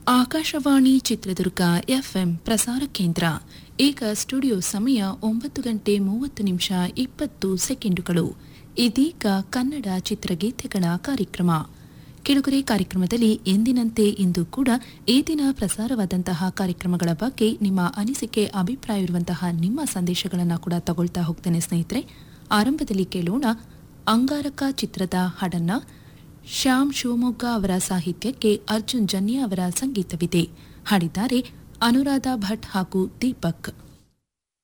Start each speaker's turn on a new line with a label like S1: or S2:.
S1: Akashvani Chitradurga FM ಪ್ರಸಾರ ಕೇಂದ್ರ ಈಗ ಸ್ಟುಡಿಯೋ ಸಮಯ ಒಂಬತ್ತು ಗಂಟೆ ಮೂವತ್ತು ನಿಮಿಷ ಇಪ್ಪತ್ತು ಸೆಕೆಂಡುಗಳು ಇದೀಗ ಕನ್ನಡ ಚಿತ್ರಗೀತೆಗಳ ಕಾರ್ಯಕ್ರಮ ಕೆಳಗರೆ ಕಾರ್ಯಕ್ರಮದಲ್ಲಿ ಎಂದಿನಂತೆ ಇಂದು ಕೂಡ ಈ ದಿನ ಪ್ರಸಾರವಾದಂತಹ ಕಾರ್ಯಕ್ರಮಗಳ ಬಗ್ಗೆ ನಿಮ್ಮ ಅನಿಸಿಕೆ ಅಭಿಪ್ರಾಯವಿರುವಂತಹ ನಿಮ್ಮ ಸಂದೇಶಗಳನ್ನು ಕೂಡ ತಗೊಳ್ತಾ ಹೋಗ್ತೇನೆ ಸ್ನೇಹಿತರೆ ಆರಂಭದಲ್ಲಿ ಕೇಳೋಣ ಅಂಗಾರಕ ಚಿತ್ರದ ಹಾಡನ್ನ ಶ್ಯಾಮ್ ಶಿವಮೊಗ್ಗ ಅವರ ಸಾಹಿತ್ಯಕ್ಕೆ ಅರ್ಜುನ್ ಜನ್ಯ ಅವರ ಸಂಗೀತವಿದೆ ಹಾಡಿದ್ದಾರೆ ಅನುರಾಧ ಭಟ್ ಹಾಗೂ ದೀಪಕ್